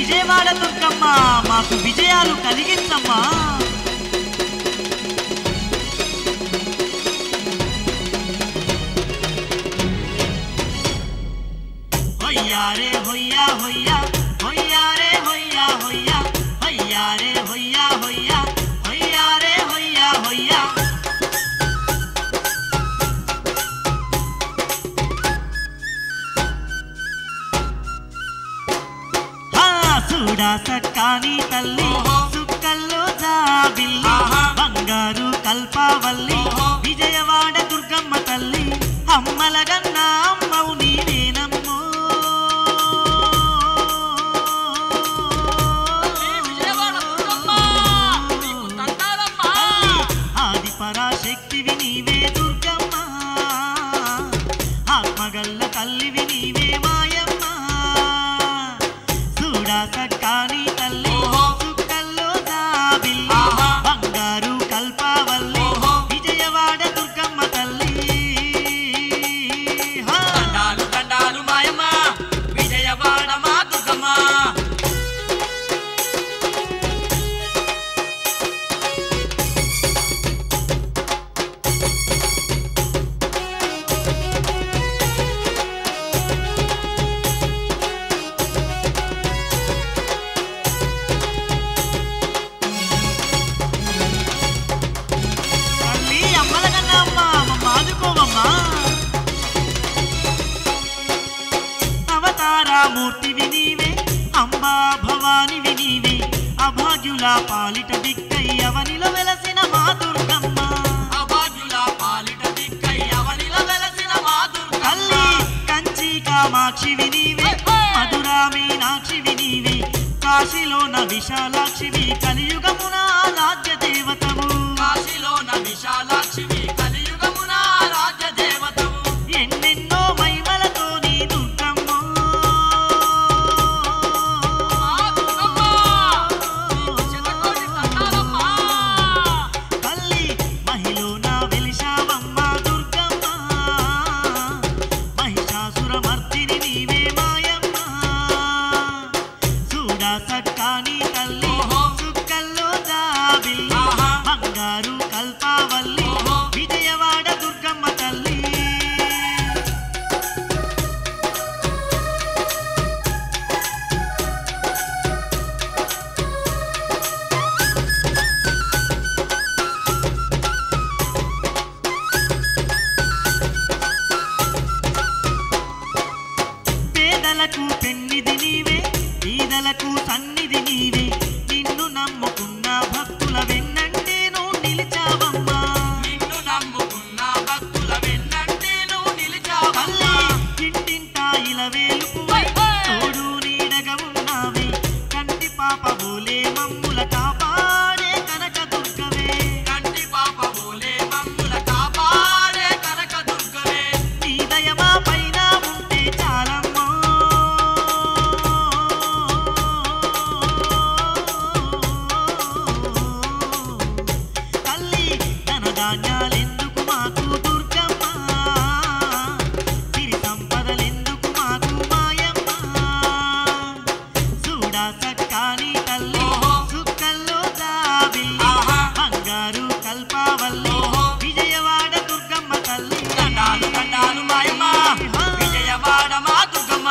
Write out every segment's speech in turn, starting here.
విజయవాడ దుర్గమ్మ మాకు విజయాలు కలిగించమ్మా హొయ్యారే హొయ్యా హొయ్యా హొయ్యారే హొయ్యా హొయ్యా హొయ్యారే హొయ్యా హొయ్యా హొయ్యారే హొయ్యా హొయ్యా హా చూడా సక్కాని తల్లి సుక్కల్లో జాబిల్లి బంగారు కల్పావల్లి విజయవాడ దుర్గమ్మ తల్లి అమ్మలగన్న అమ్మవు నీవేనమ్మో విజయవాడ దుర్గమ్మ, నీకు దండాలమ్మా. ఆది పరాశక్తివి నీవే దుర్గమ్మ ఆత్మగల్ల తల్లివి నీవే మాయమ్మ చూడా సక్కాని తల్లి సుక్కల్లో జాబిల్లి ఆహా. బంగారు కల్పావల్లి ఓహో. విజయవాడ దుర్గమ్మ తల్లి హా. దండాలు దండాలు మాయమ్మ విజయవాడ మా దుర్గమ్మ తల్లి అమ్మలగన్న అమ్మ మమ్మ ఆదుకోవమ్మా అవతారామూర్తివి నీవే అంబా భవానివి నీవే అభాగ్యుల పాలిట దిక్కై అవనిలో వెలసిన మా దుర్గమ్మ అభాగ్యుల పాలిట దిక్కై అవనిల వెలసిన మా దుర్గమ్మ తల్లి కంచి కామాక్షివి నీవే మధురా మీనాక్షివి నీవే కాశీలోన విశాలాక్షివి కలియుగమున ఆరాధ్య దేవతవు కాశీలోన విశాలాక్షివి కలియుగమున రాజ్య దేవతవు ఎన్నెన్నో మహిమలతో నీ దుర్గమ్మో మా దుర్గమ్మ నీకు శతకోటి దండాలమ్మా. తల్లి మహిళన వెలిశావమ్మ దుర్గమ్మ మహిషాసురమర్దిని నీవే మాయమ్మ చూడా సక్కాని తల్లి ఓహో. చుక్కల్లో జాబిల్లి ఆహా. బంగారు కల్పావల్లి ఓహో. విజయవాడ దుర్గమ్మ తల్లి పేదలకు పెన్నిది నీవే బీదలకు సన్నిధి నీవే నిన్ను నమ్ముకున్న భక్తుల వెన్నంటేను నిలిచావమ్మా నిన్ను నమ్ముకున్న భక్తుల వెన్నంటే నువ్వు నిలిచావమ్మా. తల్లి ఇంటింటా ఇలవేలుపు తోడు నీడగా ఉన్నావే కంటి పాప బోలే మమ్ముల కాపాడే కనక దుర్గవే కంటి పాప బోలే మమ్ముల కాపాడే కనక దుర్గవే. నీ దయమా పైన ఉంటే చాలమ్మో తల్లి ధన ధాన్యాలెందుకు మాకు దుర్గమ్మ సిరి సంపదలెందుకు మాకు మాయమ్మ చూడా సక్కాని తల్లి ఓహో. సుక్కల్లో జాబిల్లి ఆహా. బంగారు కల్పావల్లి ఓహో. విజయవాడ దుర్గమ్మ తల్లి దండాలు దండాలు మాయమ్మ విజయవాడ మా దుర్గమ్మ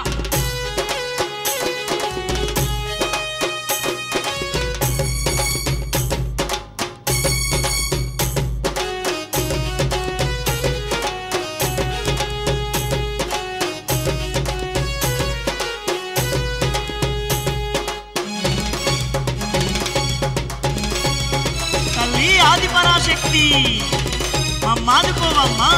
తల్లి ఆది పరాశక్తి మమ్మాదుకోవమ్మా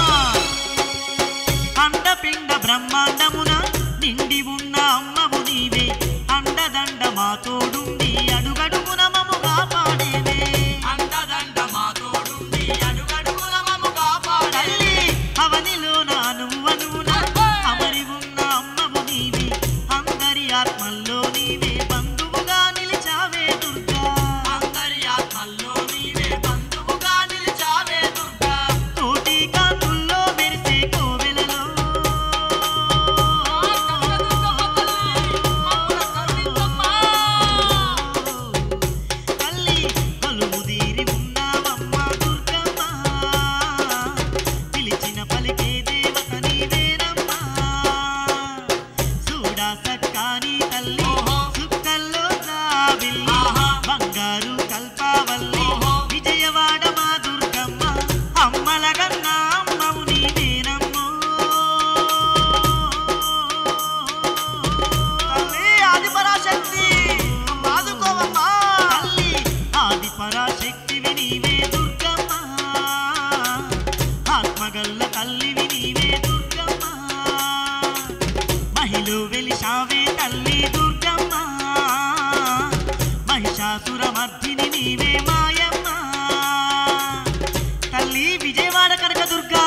అండపిండ బ్రహ్మాండమున నిండి ఉన్న అమ్మవు నీవే అండదండ మా తోడుండి అడుగడుగున మము కాపాడేవే అండదండ మా తోడుండి అడుగడుగున మమ్ము కాపాడే తల్లి అవనిలోన నువ్వనువున అమరి ఉన్న అమ్మవు నీవే అందరి ఆత్మల్లో నీవే బంధువుగా నిలిచావే దుర్గా అందరి ఆత్మల్లో నీవే బంధువుగా నిలిచావే దుర్గా కోటి కాంతుల్లో మెరిసే కోవెలలో కనకదుర్గమ్మ తల్లి, మమ్ముల కరుణించమ్మా. విజయవాడ కనకదుర్గ